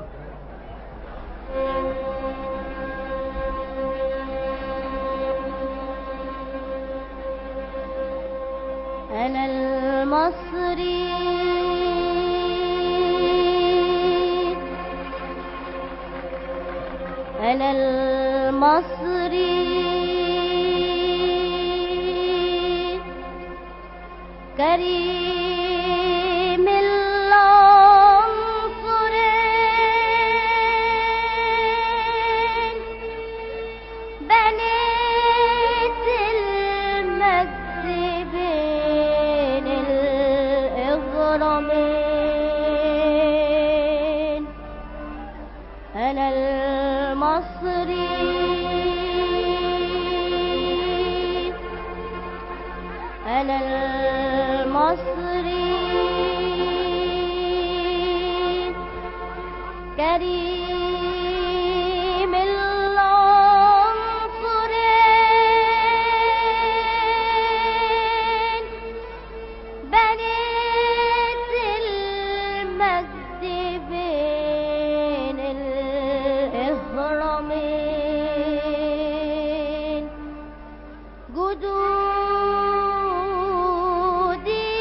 أنا المصري أنا المصري كريم العنصرين الإهرامين أنا المصري أنا المصري كريم العنصرين بنيت المجد بين الإهرامين جدودي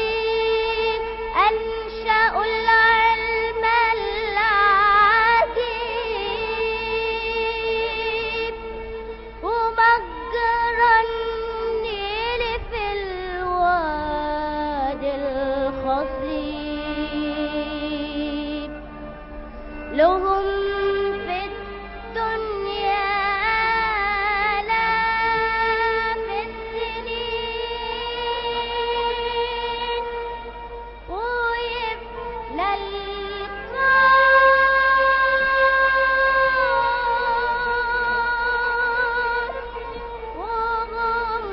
أنشأوا العلم العجيب ومجرى النيل في الوادي الخصيب لهم في الدنيا آلاف السنين ويبنى الكون وهم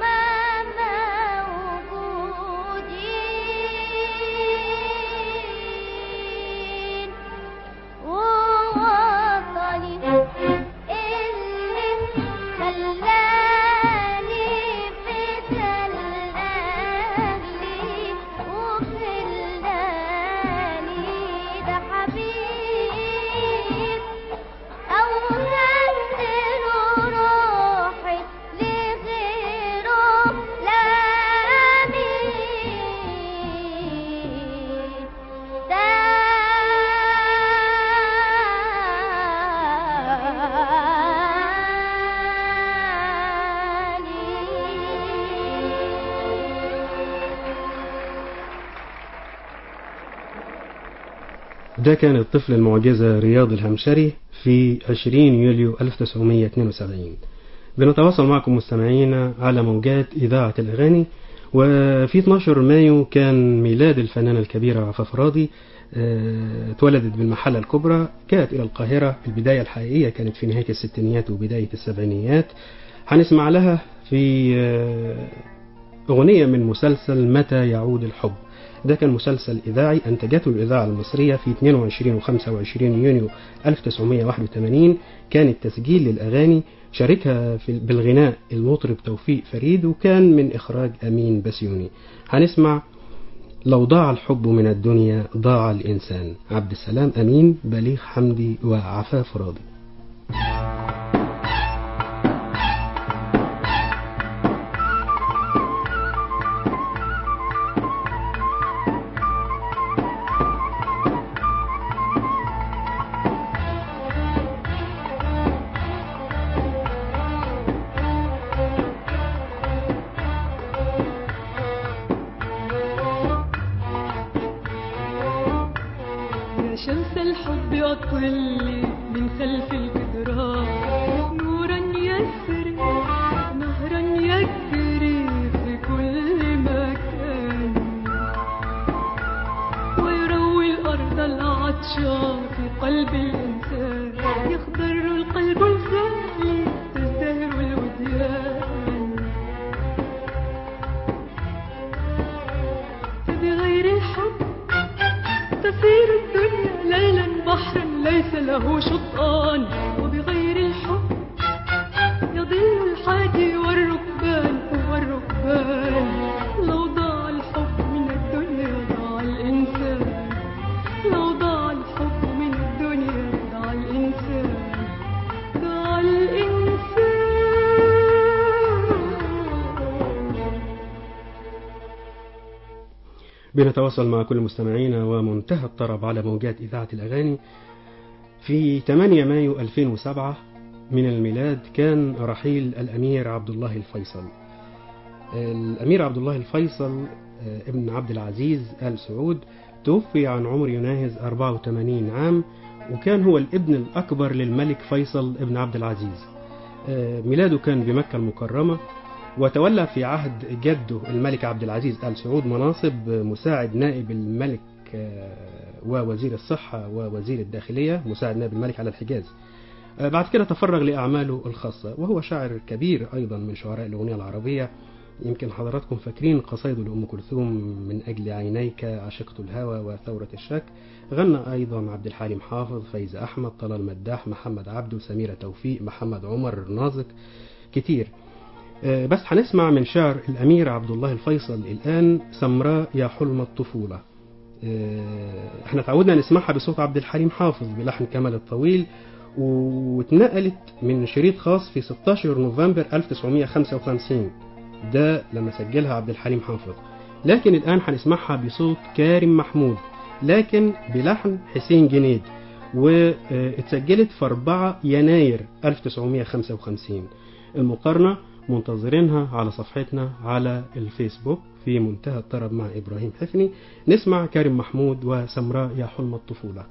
موجودين ووطني اللي خلاني فتى الأهلي وخلاني ده حبيب أوهمت له روحي لغيره لا مين ده كان الطفل المعجزة رياض الهمشري في 20 يوليو 1972 بنتواصل معكم مستمعينا على موجات إذاعة الأغاني وفي 12 مايو كان ميلاد الفنانة الكبيرة عفاف راضي آه، اتولدت بالمحلة الكبرى جاءت إلى القاهرة البداية الحقيقية كانت في نهاية الستينيات وبداية السبعينيات هنسمع لها في آه، أغنية من مسلسل متى يعود الحب ده كان مسلسل إذاعي أنتجته الإذاعة المصرية في 22 و 25 يونيو 1981 كان التسجيل للأغاني شاركها في بالغناء المطرب توفيق فريد وكان من إخراج أمين بسيوني هنسمع لو ضاع الحب من الدنيا ضاع الإنسان عبد السلام أمين بليغ حمدي وعفاف راضي يا شمس الحب أطلي من خلف الجدران نورا يسري نهرا يجري في كل مكان ويروي الأرض العطشة في قلب الإنسان يخضر القلب الخالي تزدهر الوديان فبغير الحب تسير الدنيا ليلا بحرا ليس له شطآن وبغير الحب يضل الحادي والركبان والركبان لو ضاع الحب من الدنيا ضاع الإنسان لو ضاع الحب من الدنيا ضاع الإنسان ضاع الإنسان بنتواصل مع كل مستمعينا ومنتهى الطرب على موجات إذاعة الأغاني في 8 مايو 2007 من الميلاد كان رحيل الأمير عبد الله الفيصل الأمير عبد الله الفيصل آه، ابن عبد العزيز آل سعود توفي عن عمر يناهز 84 عام وكان هو الابن الأكبر للملك فيصل ابن عبد العزيز آه، ميلاده كان بمكة المكرمة وتولى في عهد جده الملك عبد العزيز آل سعود مناصب مساعد نائب الملك آه، ووزير الصحة ووزير الداخلية مساعد نائب الملك على الحجاز آه، بعد كده تفرغ لأعماله الخاصة وهو شاعر كبير أيضا من شعراء الأغنية العربية يمكن حضراتكم فاكرين قصائد لأم كلثوم من أجل عينيك عشقت الهوى وثورة الشك غنى أيضا عبد الحليم حافظ فايز أحمد طلال مداح محمد عبده سميرة توفيق محمد عمر نازك كتير آه، بس هنسمع من شعر الأمير عبد الله الفيصل الآن سمراء يا حلم الطفولة آه، احنا تعودنا نسمعها بصوت عبد الحليم حافظ بلحن كمال الطويل واتنقلت من شريط خاص في 16 نوفمبر 1955 ده لما سجلها عبد الحليم حافظ لكن الآن هنسمعها بصوت كارم محمود لكن بلحن حسين جنيد واتسجلت في 4 يناير 1955 المقارنة منتظرينها على صفحتنا على الفيسبوك في منتهى الطرب مع إبراهيم حفني نسمع كريم محمود وسمراء يا حلم الطفولة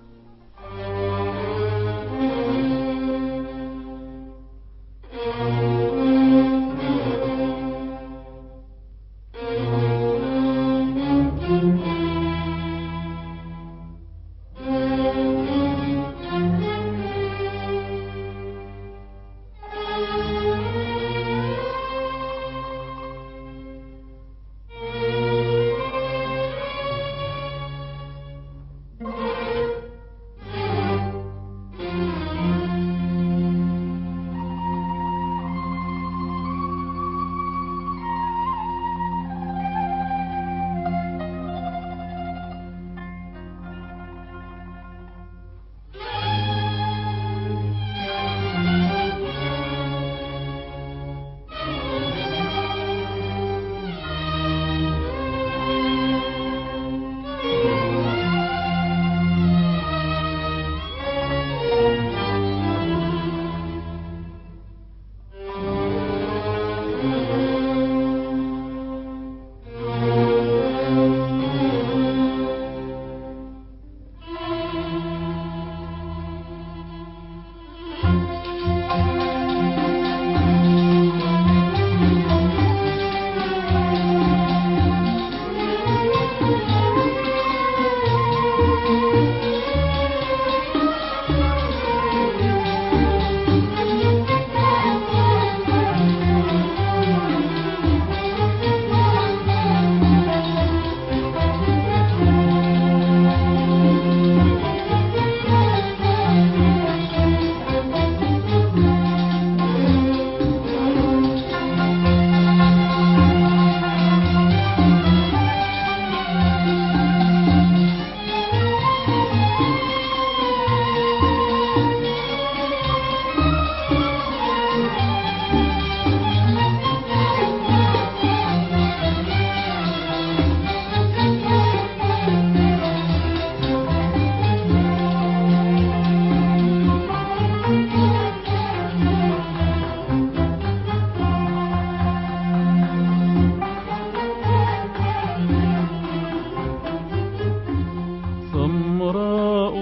سمراء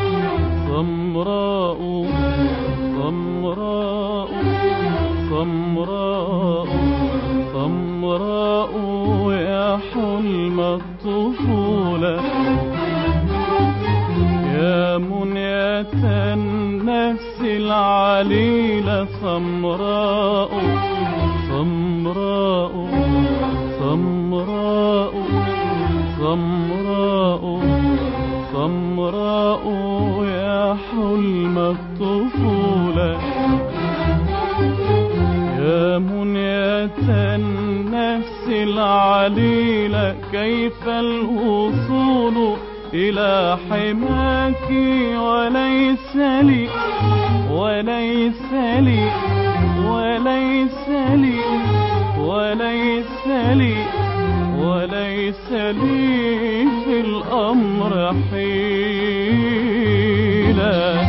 سمراء سمراء سمراء سمراء يا حلم الطفولة يا منية النفس العليلة سمراء سمراء سمراء سمراء سمراء يا حلم الطفولة يا منية النفس العليلة كيف الوصول إلى حماك وليس لي وليس لي وليس لي وليس لي وليس لي في الأمر حيلة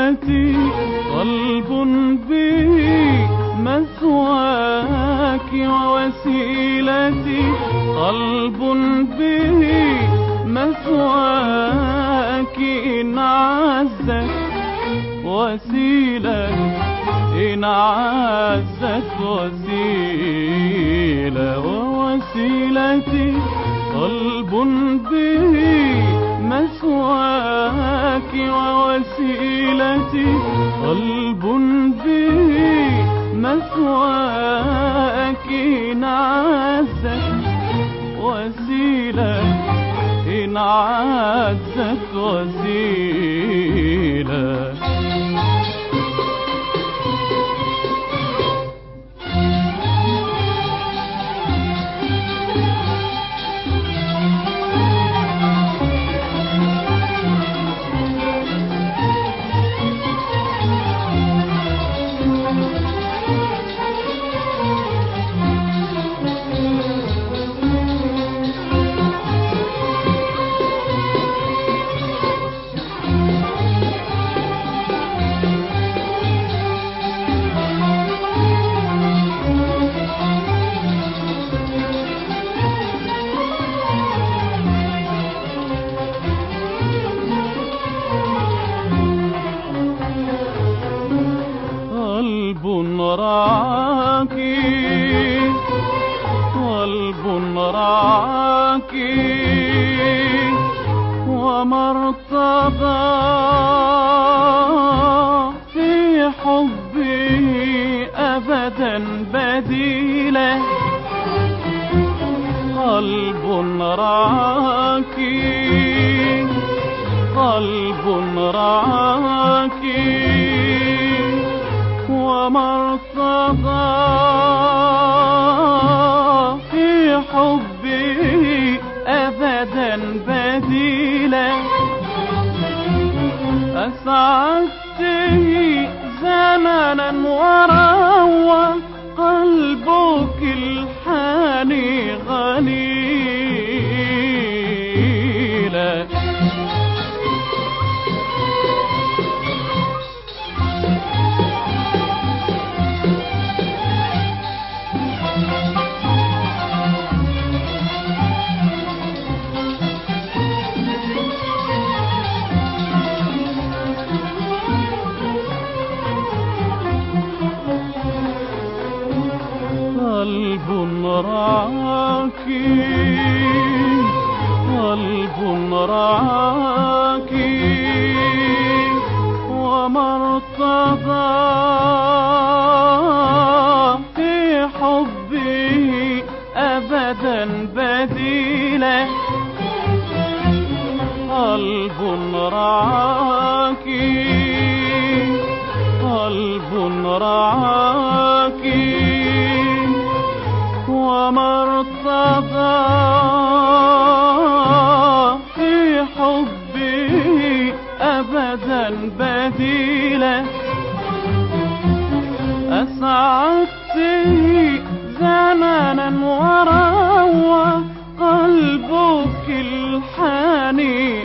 وسيلتي قلب به مثواك ووسيلتي قلب به مثواك إن عزت وسيلة إن عزت وسيلة ووسيلتي قلب به مسواك ووسيلتي قلب به مسواك إن عزت وسيلة إن عزت وسيلة قلب راك قلب راك وما ارتضى في حبه أبدا بديلا قلب راك قلب راك وما ارتضى في حبه أبدا بديلا أسعدته زمنا وروى قلبك الحاني غليلا قلب راك قلب راك وما ارتضى في حبه أبدا بديلا قلب راك قلب راك وما ارتضى في حبه أبدا بديلا أسعدته زمنا وروى قلبك الحاني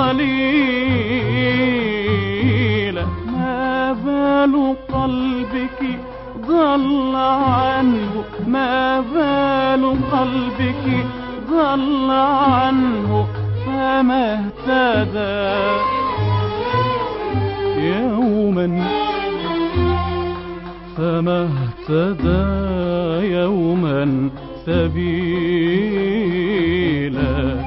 غليلا ما بال قلبك ضل عنه ما بال قلبك ضل عنه فما اهتدى يوما فما اهتدى يوما سبيلا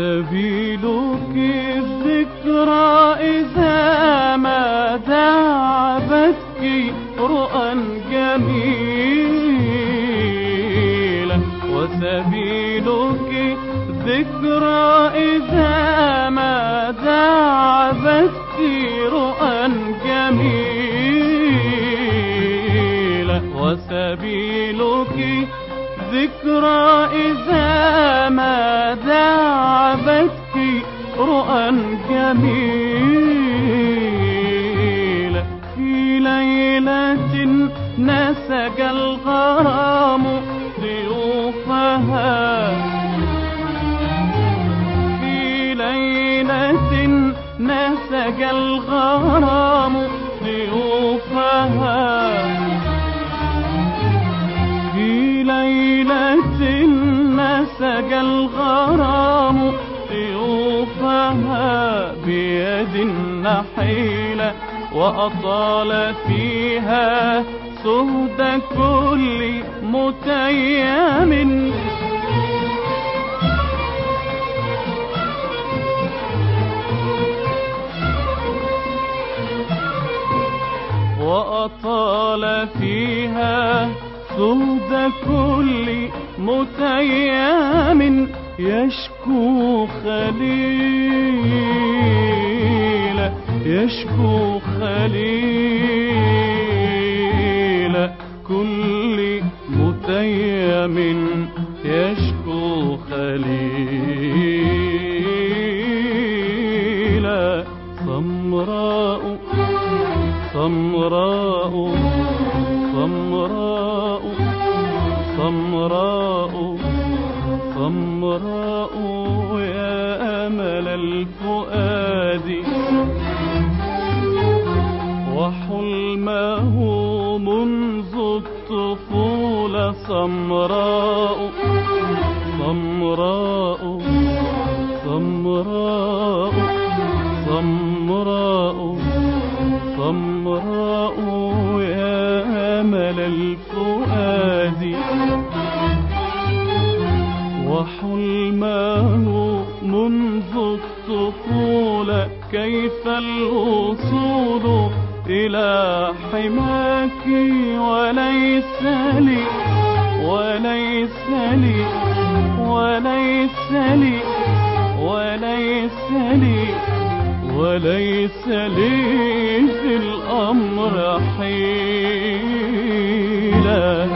وسبيلك الذكرى إذا ما دعبتك رؤى جميلة وسبيلك ذكرى إذا ما دعبتك رؤى جميلة وسبيلك ذكرى إذا ما دعبتك رؤى جميلة في ليلة نسج الغرام ضيوفها في ليلة نسج الغرام ضيوفها في ليلة نسج الغرام ضيوفها بيد نحيلة وأطال فيها سهد كل متيم وأطال فيها سهد كل متيم يشكو خليل يشكو خليل كل متيم يشكو خليل سمراء سمراء سمراء سمراء سمراء يا أمل الفؤاد وحلمه منذ الطفولة سمراء سمراء سمراء سمراء سمراء يا أمل الفؤاد وحلمه منذ الطفولة كيف الوصول إلى حماك وليس لي وليس لي وليس لي وليس لي وليس لي في الأمر حيلة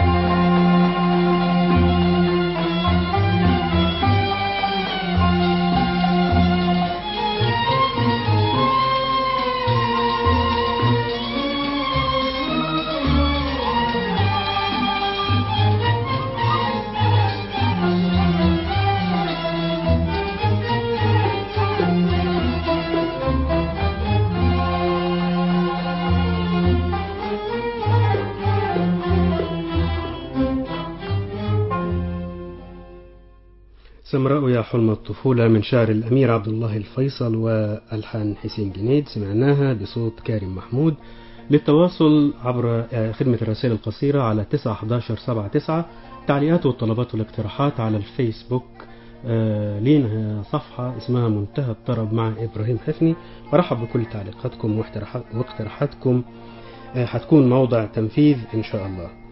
سمراء يا حلم الطفولة من شعر الأمير عبد الله الفيصل وألحان حسين جنيد سمعناها بصوت كارم محمود للتواصل عبر آه، خدمة الرسائل القصيرة على 91179 تعليقات والطلبات والاقتراحات على الفيسبوك آه، لينا صفحة اسمها منتهى الطرب مع إبراهيم حفني برحب بكل تعليقاتكم واقتراحات- واقتراحاتكم آه، هتكون موضع تنفيذ إن شاء الله